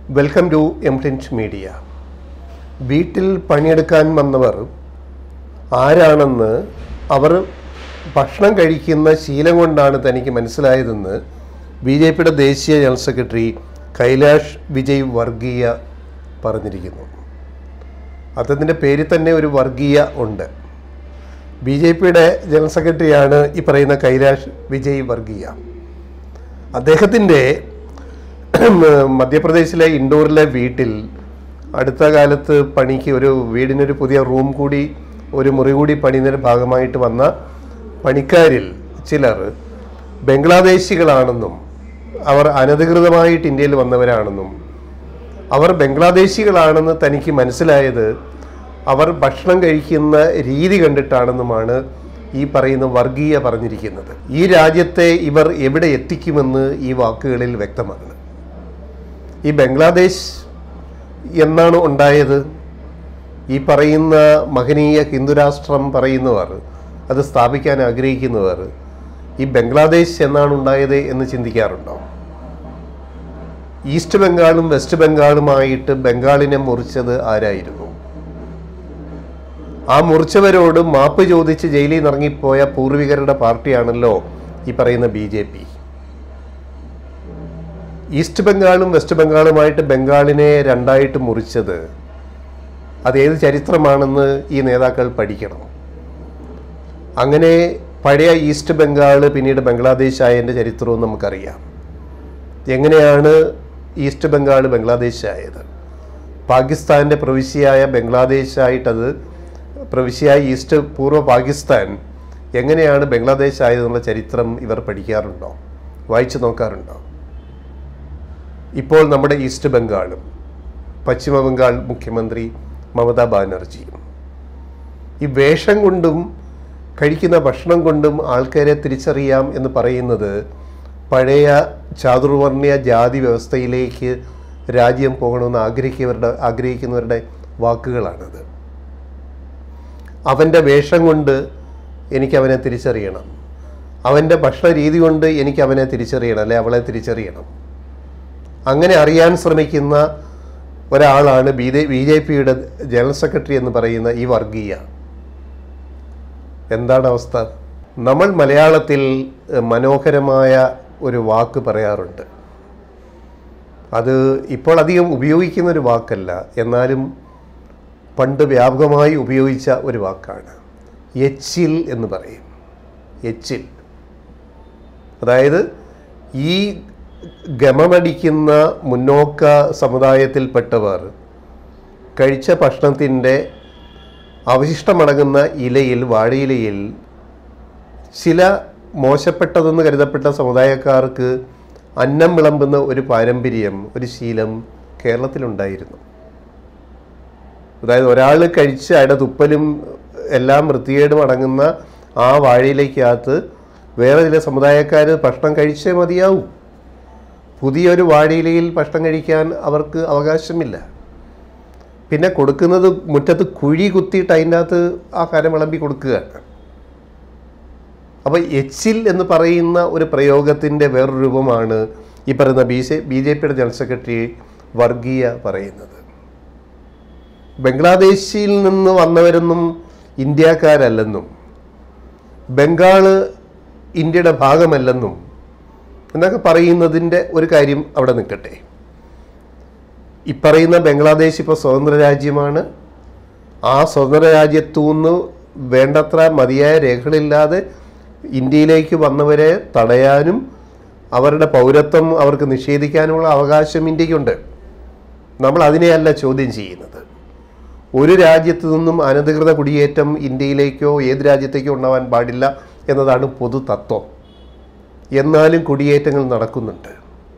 welcome to എംപ്രിൻറ്റ് media വീട്ടിൽ പണിയെടുക്കാൻ വന്നവർ ആരാണെന്ന് അവർ ഭക്ഷണം കഴിക്കുന്ന ശീലം കൊണ്ടാണ് തനിക്ക് മനസ്സിലായതെന്ന് ബി ജെ പിയുടെ ദേശീയ ജനറൽ സെക്രട്ടറി കൈലാഷ് വിജയ് വർഗീയ പറഞ്ഞിരിക്കുന്നു അദ്ദേഹത്തിൻ്റെ പേരിൽ തന്നെ ഒരു വർഗീയ ഉണ്ട് ബി ജെ പിയുടെ ജനറൽ സെക്രട്ടറിയാണ് ഈ പറയുന്ന കൈലാഷ് വിജയ് വർഗീയ അദ്ദേഹത്തിൻ്റെ മധ്യപ്രദേശിലെ ഇൻഡോറിലെ വീട്ടിൽ അടുത്ത കാലത്ത് പണിക്ക് ഒരു വീടിനൊരു പുതിയ റൂം കൂടി ഒരു മുറി കൂടി പണിയുന്നതിൻ്റെ ഭാഗമായിട്ട് വന്ന പണിക്കാരിൽ ചിലർ ബംഗ്ലാദേശികളാണെന്നും അവർ അനധികൃതമായിട്ട് ഇന്ത്യയിൽ വന്നവരാണെന്നും അവർ ബംഗ്ലാദേശികളാണെന്ന് തനിക്ക് മനസ്സിലായത് അവർ ഭക്ഷണം കഴിക്കുന്ന രീതി കണ്ടിട്ടാണെന്നുമാണ് ഈ പറയുന്ന വർഗീയ പറഞ്ഞിരിക്കുന്നത് ഈ രാജ്യത്തെ ഇവർ എവിടെ എത്തിക്കുമെന്ന് ഈ വാക്കുകളിൽ വ്യക്തമാണ് ഈ ബംഗ്ലാദേശ് എന്നാണ് ഉണ്ടായത് ഈ പറയുന്ന മഹനീയ ഹിന്ദുരാഷ്ട്രം പറയുന്നവർ അത് സ്ഥാപിക്കാൻ ആഗ്രഹിക്കുന്നവർ ഈ ബംഗ്ലാദേശ് എന്നാണ് ഉണ്ടായത് എന്ന് ചിന്തിക്കാറുണ്ടോ ഈസ്റ്റ് ബംഗാളും വെസ്റ്റ് ബംഗാളുമായിട്ട് ബംഗാളിനെ മുറിച്ചത് ആരായിരുന്നു ആ മുറിച്ചവരോട് മാപ്പ് ചോദിച്ച് ജയിലിൽ നിന്ന് ഇറങ്ങിപ്പോയ പൂർവികരുടെ പാർട്ടിയാണല്ലോ ഈ പറയുന്ന ബി ജെ പി ഈസ്റ്റ് ബംഗാളും വെസ്റ്റ് ബംഗാളുമായിട്ട് ബംഗാളിനെ രണ്ടായിട്ട് മുറിച്ചത് അതേത് ചരിത്രമാണെന്ന് ഈ നേതാക്കൾ പഠിക്കണം അങ്ങനെ പഴയ ഈസ്റ്റ് ബംഗാൾ പിന്നീട് ബംഗ്ലാദേശ് ആയതിൻ്റെ ചരിത്രവും നമുക്കറിയാം എങ്ങനെയാണ് ഈസ്റ്റ് ബംഗാൾ ബംഗ്ലാദേശ് ആയത് പാകിസ്ഥാൻ്റെ പ്രവിശ്യയായ ബംഗ്ലാദേശായിട്ടത് പ്രവിശ്യയായ ഈസ്റ്റ് പൂർവ്വ പാകിസ്ഥാൻ എങ്ങനെയാണ് ബംഗ്ലാദേശ് ആയതെന്നുള്ള ചരിത്രം ഇവർ പഠിക്കാറുണ്ടോ വായിച്ചു നോക്കാറുണ്ടോ ഇപ്പോൾ നമ്മുടെ ഈസ്റ്റ് ബംഗാളും പശ്ചിമ ബംഗാൾ മുഖ്യമന്ത്രി മമതാ ബാനർജിയും ഈ വേഷം കൊണ്ടും കഴിക്കുന്ന ഭക്ഷണം കൊണ്ടും ആൾക്കാരെ തിരിച്ചറിയാം എന്ന് പറയുന്നത് പഴയ ചാതുർവർണ്ണയ ജാതി വ്യവസ്ഥയിലേക്ക് രാജ്യം പോകണമെന്ന് ആഗ്രഹിക്കുന്നവരുടെ ആഗ്രഹിക്കുന്നവരുടെ വാക്കുകളാണത് അവൻ്റെ വേഷം കൊണ്ട് എനിക്ക് അവനെ തിരിച്ചറിയണം അവൻ്റെ ഭക്ഷണ രീതി കൊണ്ട് എനിക്ക് അവനെ തിരിച്ചറിയണം അല്ലെ അവളെ തിരിച്ചറിയണം അങ്ങനെ അറിയാൻ ശ്രമിക്കുന്ന ഒരാളാണ് ബി ജെ ബി ജെ പിയുടെ ജനറൽ സെക്രട്ടറി എന്ന് പറയുന്ന ഈ വർഗീയ എന്താണ് അവസ്ഥ നമ്മൾ മലയാളത്തിൽ മനോഹരമായ ഒരു വാക്ക് പറയാറുണ്ട് അത് ഇപ്പോൾ അധികം ഉപയോഗിക്കുന്ന ഒരു വാക്കല്ല എന്നാലും പണ്ട് വ്യാപകമായി ഉപയോഗിച്ച ഒരു വാക്കാണ് എച്ചിൽ എന്ന് പറയും എച്ചിൽ അതായത് ഈ ഗമമടിക്കുന്ന മുന്നോക്ക സമുദായത്തിൽപ്പെട്ടവർ കഴിച്ച ഭക്ഷണത്തിൻ്റെ അവശിഷ്ടമടങ്ങുന്ന ഇലയിൽ വാഴയിലയിൽ ചില മോശപ്പെട്ടതെന്ന് കരുതപ്പെട്ട സമുദായക്കാർക്ക് അന്നം വിളമ്പുന്ന ഒരു പാരമ്പര്യം ഒരു ശീലം കേരളത്തിലുണ്ടായിരുന്നു അതായത് ഒരാൾ കഴിച്ച് അയാളുടെ തുപ്പലും എല്ലാം വൃത്തികേടും അടങ്ങുന്ന ആ വാഴയിലേക്കകത്ത് വേറെ ചില സമുദായക്കാർ ഭക്ഷണം കഴിച്ചേ മതിയാവൂ പുതിയൊരു വാഴയിലയിൽ ഭക്ഷണം കഴിക്കാൻ അവർക്ക് അവകാശമില്ല പിന്നെ കൊടുക്കുന്നത് മുറ്റത്ത് കുഴി കുത്തിയിട്ട് അതിൻ്റെ അകത്ത് ആ കരം വിളമ്പി കൊടുക്കുകയാണ് അപ്പോൾ എച്ചിൽ എന്ന് പറയുന്ന ഒരു പ്രയോഗത്തിൻ്റെ വേറൊരു രൂപമാണ് ഈ പറയുന്ന ബി ജെ ബി ജെ പിയുടെ ജനറൽ സെക്രട്ടറി വർഗീയ പറയുന്നത് ബംഗ്ലാദേശിൽ നിന്ന് വന്നവരൊന്നും ഇന്ത്യക്കാരല്ലെന്നും ബംഗാള് ഇന്ത്യയുടെ ഭാഗമല്ലെന്നും എന്നൊക്കെ പറയുന്നതിൻ്റെ ഒരു കാര്യം അവിടെ നിൽക്കട്ടെ ഈ പറയുന്ന ബംഗ്ലാദേശ് ഇപ്പോൾ സ്വതന്ത്ര രാജ്യമാണ് ആ സ്വതന്ത്ര രാജ്യത്തുനിന്ന് വേണ്ടത്ര മതിയായ രേഖകളില്ലാതെ ഇന്ത്യയിലേക്ക് വന്നവരെ തടയാനും അവരുടെ പൗരത്വം അവർക്ക് നിഷേധിക്കാനുമുള്ള അവകാശം ഇന്ത്യക്കുണ്ട് നമ്മൾ അതിനെയല്ല ചോദ്യം ചെയ്യുന്നത് ഒരു രാജ്യത്തു നിന്നും അനധികൃത കുടിയേറ്റം ഇന്ത്യയിലേക്കോ ഏത് രാജ്യത്തേക്കോ ഉണ്ടാവാൻ പാടില്ല എന്നതാണ് പൊതു തത്വം എന്നാലും കുടിയേറ്റങ്ങൾ നടക്കുന്നുണ്ട്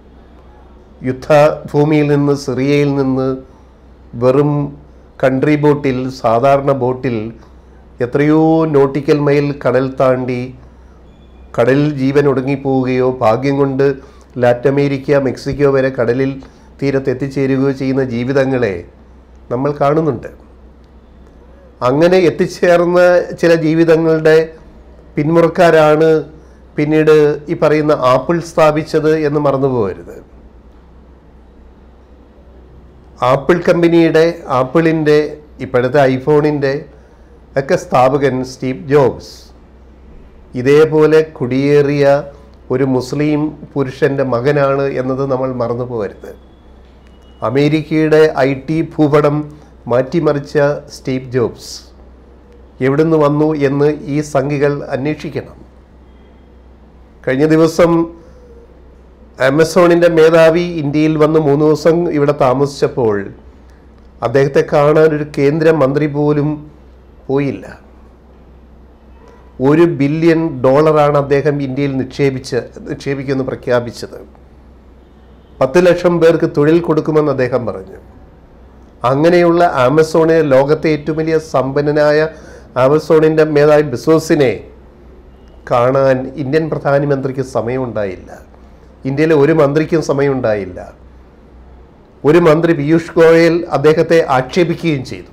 യുദ്ധഭൂമിയിൽ നിന്ന് സിറിയയിൽ നിന്ന് വെറും കൺട്രി ബോട്ടിൽ സാധാരണ ബോട്ടിൽ എത്രയോ നോട്ടിക്കൽ മൈൽ കടൽ താണ്ടി കടലിൽ ജീവൻ ഒടുങ്ങിപ്പോവുകയോ ഭാഗ്യം കൊണ്ട് ലാറ്റമേരിക്ക മെക്സിക്കോ വരെ കടലിൽ തീരത്ത് എത്തിച്ചേരുകയോ ചെയ്യുന്ന ജീവിതങ്ങളെ നമ്മൾ കാണുന്നുണ്ട് അങ്ങനെ എത്തിച്ചേർന്ന ചില ജീവിതങ്ങളുടെ പിന്മുറക്കാരാണ് പിന്നീട് ഈ പറയുന്ന ആപ്പിൾ സ്ഥാപിച്ചത് എന്ന് മറന്നു പോകരുത് ആപ്പിൾ കമ്പനിയുടെ ആപ്പിളിൻ്റെ ഇപ്പോഴത്തെ ഐഫോണിൻ്റെ ഒക്കെ സ്ഥാപകൻ സ്റ്റീവ് ജോബ്സ് ഇതേപോലെ കുടിയേറിയ ഒരു മുസ്ലിം പുരുഷൻ്റെ മകനാണ് എന്നത് നമ്മൾ മറന്നു പോകരുത് അമേരിക്കയുടെ ഐ ടി ഭൂപടം മാറ്റിമറിച്ച സ്റ്റീവ് ജോബ്സ് എവിടുന്ന് വന്നു എന്ന് ഈ സംഘികൾ അന്വേഷിക്കണം കഴിഞ്ഞ ദിവസം ആമസോണിൻ്റെ മേധാവി ഇന്ത്യയിൽ വന്ന് മൂന്ന് ദിവസം ഇവിടെ താമസിച്ചപ്പോൾ അദ്ദേഹത്തെ കാണാൻ ഒരു കേന്ദ്ര മന്ത്രി പോലും പോയില്ല ഒരു ബില്യൺ ഡോളറാണ് അദ്ദേഹം ഇന്ത്യയിൽ നിക്ഷേപിച്ച് നിക്ഷേപിക്കുമെന്ന് പ്രഖ്യാപിച്ചത് പത്ത് ലക്ഷം പേർക്ക് തൊഴിൽ കൊടുക്കുമെന്ന് അദ്ദേഹം പറഞ്ഞു അങ്ങനെയുള്ള ആമസോണിനെ ലോകത്തെ ഏറ്റവും വലിയ സമ്പന്നനായ ആമസോണിൻ്റെ മേധാവി ബിസോസിനെ കാണാൻ ഇന്ത്യൻ പ്രധാനമന്ത്രിക്ക് സമയമുണ്ടായില്ല ഇന്ത്യയിലെ ഒരു മന്ത്രിക്കും സമയമുണ്ടായില്ല ഒരു മന്ത്രി പീയൂഷ് ഗോയൽ അദ്ദേഹത്തെ ആക്ഷേപിക്കുകയും ചെയ്തു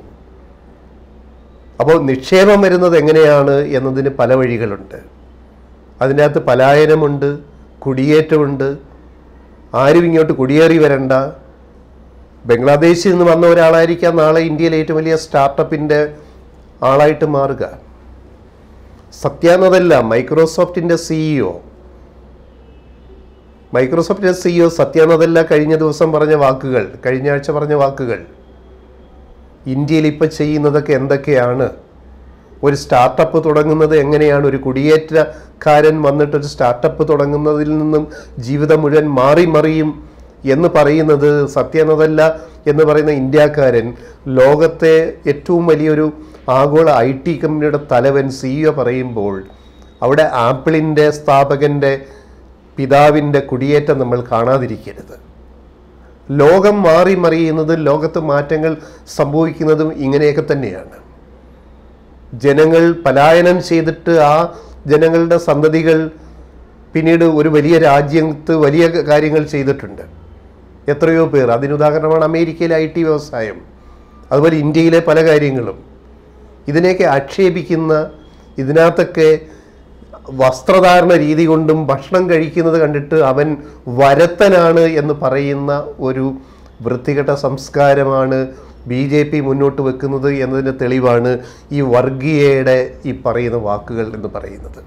അപ്പോൾ നിക്ഷേപം വരുന്നത് എങ്ങനെയാണ് എന്നതിന് പല വഴികളുണ്ട് അതിൻ്റെ അകത്ത് പലായനമുണ്ട് കുടിയേറ്റമുണ്ട് ആരും ഇങ്ങോട്ട് കുടിയേറി വരണ്ട ബംഗ്ലാദേശിൽ നിന്ന് വന്ന ഒരാളായിരിക്കാം നാളെ ഇന്ത്യയിലെ ഏറ്റവും വലിയ സ്റ്റാർട്ടപ്പിൻ്റെ ആളായിട്ട് മാറുക സത്യാനതല്ല മൈക്രോസോഫ്റ്റിൻ്റെ സിഇഒ മൈക്രോസോഫ്റ്റിൻ്റെ സിഇഒ സത്യാനതല്ല കഴിഞ്ഞ ദിവസം പറഞ്ഞ വാക്കുകൾ കഴിഞ്ഞ ആഴ്ച പറഞ്ഞ വാക്കുകൾ ഇന്ത്യയിൽ ഇപ്പോൾ ചെയ്യുന്നതൊക്കെ എന്തൊക്കെയാണ് ഒരു സ്റ്റാർട്ടപ്പ് തുടങ്ങുന്നത് എങ്ങനെയാണ് ഒരു കുടിയേറ്റക്കാരൻ വന്നിട്ട് ഒരു സ്റ്റാർട്ടപ്പ് തുടങ്ങുന്നതിൽ നിന്നും ജീവിതം മുഴുവൻ മാറി മറിയും എന്ന് പറയുന്നത് സത്യാനതല്ല എന്ന് പറയുന്ന ഇന്ത്യക്കാരൻ ലോകത്തെ ഏറ്റവും വലിയൊരു ആഗോള ഐ ടി കമ്പനിയുടെ തലവൻ സിഇഒ പറയുമ്പോൾ അവിടെ ആപ്പിളിൻ്റെ സ്ഥാപകൻ്റെ പിതാവിൻ്റെ കുടിയേറ്റം നമ്മൾ കാണാതിരിക്കരുത് ലോകം മാറി മറിയുന്നതും ലോകത്ത് മാറ്റങ്ങൾ സംഭവിക്കുന്നതും ഇങ്ങനെയൊക്കെ തന്നെയാണ് ജനങ്ങൾ പലായനം ചെയ്തിട്ട് ആ ജനങ്ങളുടെ സന്തതികൾ പിന്നീട് ഒരു വലിയ രാജ്യത്ത് വലിയ കാര്യങ്ങൾ ചെയ്തിട്ടുണ്ട് എത്രയോ പേർ അതിനുദാഹരണമാണ് അമേരിക്കയിലെ ഐ ടി വ്യവസായം അതുപോലെ ഇന്ത്യയിലെ പല കാര്യങ്ങളും ഇതിനെയൊക്കെ ആക്ഷേപിക്കുന്ന ഇതിനകത്തൊക്കെ വസ്ത്രധാരണ രീതി കൊണ്ടും ഭക്ഷണം കഴിക്കുന്നത് കണ്ടിട്ട് അവൻ വരത്തനാണ് എന്ന് പറയുന്ന ഒരു വൃത്തികെട്ട സംസ്കാരമാണ് ബി ജെ പി മുന്നോട്ട് വെക്കുന്നത് എന്നതിൻ്റെ തെളിവാണ് ഈ വർഗീയയുടെ ഈ പറയുന്ന വാക്കുകൾ എന്ന് പറയുന്നത്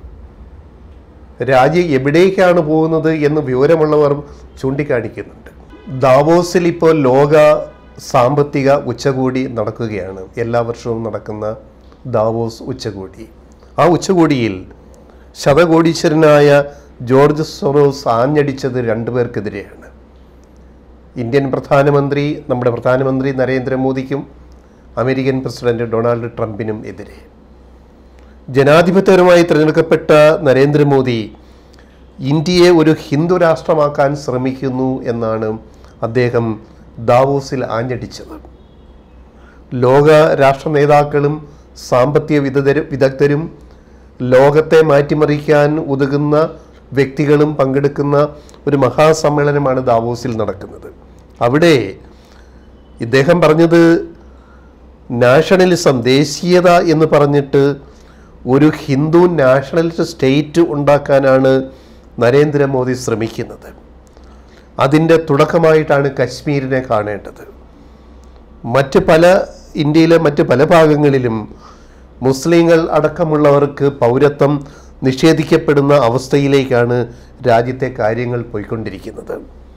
രാജ്യം എവിടേക്കാണ് പോകുന്നത് എന്ന് വിവരമുള്ളവർ ചൂണ്ടിക്കാണിക്കുന്നുണ്ട് ദാവോസിൽ ഇപ്പോൾ ലോക സാമ്പത്തിക ഉച്ചകോടി നടക്കുകയാണ് എല്ലാ വർഷവും നടക്കുന്ന ദാവോസ് ഉച്ചകോടി ആ ഉച്ചകോടിയിൽ ശതകോടീശ്വരനായ ജോർജ് സൊറോസ് ആഞ്ഞടിച്ചത് രണ്ടുപേർക്കെതിരെയാണ് ഇന്ത്യൻ പ്രധാനമന്ത്രി നമ്മുടെ പ്രധാനമന്ത്രി നരേന്ദ്രമോദിക്കും അമേരിക്കൻ പ്രസിഡന്റ് ഡൊണാൾഡ് ട്രംപിനും എതിരെ ജനാധിപത്യപരമായി തിരഞ്ഞെടുക്കപ്പെട്ട നരേന്ദ്രമോദി ഇന്ത്യയെ ഒരു ഹിന്ദു രാഷ്ട്രമാക്കാൻ ശ്രമിക്കുന്നു എന്നാണ് അദ്ദേഹം ദാവോസിൽ ആഞ്ഞടിച്ചത് ലോക രാഷ്ട്ര നേതാക്കളും സാമ്പത്തിക വിദഗ്ധരും വിദഗ്ധരും ലോകത്തെ മാറ്റിമറിക്കാൻ ഉതകുന്ന വ്യക്തികളും പങ്കെടുക്കുന്ന ഒരു മഹാസമ്മേളനമാണ് ദാവോസിൽ നടക്കുന്നത് അവിടെ ഇദ്ദേഹം പറഞ്ഞത് നാഷണലിസം ദേശീയത എന്ന് പറഞ്ഞിട്ട് ഒരു ഹിന്ദു നാഷണലിസ്റ്റ് സ്റ്റേറ്റ് ഉണ്ടാക്കാനാണ് നരേന്ദ്രമോദി ശ്രമിക്കുന്നത് അതിൻ്റെ തുടക്കമായിട്ടാണ് കശ്മീരിനെ കാണേണ്ടത് മറ്റ് പല ഇന്ത്യയിലെ മറ്റ് പല ഭാഗങ്ങളിലും മുസ്ലിങ്ങൾ അടക്കമുള്ളവർക്ക് പൗരത്വം നിഷേധിക്കപ്പെടുന്ന അവസ്ഥയിലേക്കാണ് രാജ്യത്തെ കാര്യങ്ങൾ പോയിക്കൊണ്ടിരിക്കുന്നത്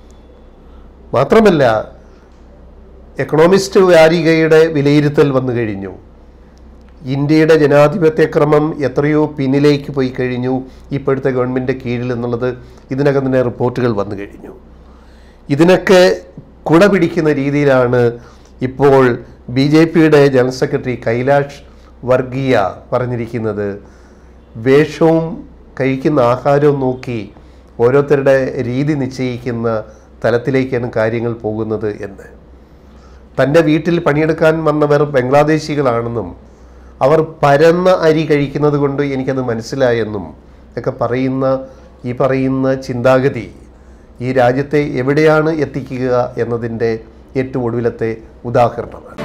മാത്രമല്ല എക്കണോമിസ്റ്റ് വാരികയുടെ വിലയിരുത്തൽ വന്നു കഴിഞ്ഞു ഇന്ത്യയുടെ ജനാധിപത്യ ക്രമം എത്രയോ പിന്നിലേക്ക് പോയി കഴിഞ്ഞു ഇപ്പോഴത്തെ ഗവൺമെൻറ് കീഴിൽ എന്നുള്ളത് ഇതിനകം തന്നെ റിപ്പോർട്ടുകൾ വന്നു കഴിഞ്ഞു ഇതിനൊക്കെ കുട പിടിക്കുന്ന രീതിയിലാണ് ഇപ്പോൾ ബി ജെ പിയുടെ ജനറൽ സെക്രട്ടറി കൈലാഷ് വർഗീയ പറഞ്ഞിരിക്കുന്നത് വേഷവും കഴിക്കുന്ന ആഹാരവും നോക്കി ഓരോരുത്തരുടെ രീതി നിശ്ചയിക്കുന്ന തലത്തിലേക്കാണ് കാര്യങ്ങൾ പോകുന്നത് എന്ന് തൻ്റെ വീട്ടിൽ പണിയെടുക്കാൻ വന്നവർ ബംഗ്ലാദേശികളാണെന്നും അവർ പരന്ന അരി കഴിക്കുന്നത് കൊണ്ട് എനിക്കത് മനസ്സിലായെന്നും ഒക്കെ പറയുന്ന ഈ പറയുന്ന ചിന്താഗതി ഈ രാജ്യത്തെ എവിടെയാണ് എത്തിക്കുക എന്നതിൻ്റെ ഏറ്റവും ഒടുവിലത്തെ ഉദാഹരണമാണ്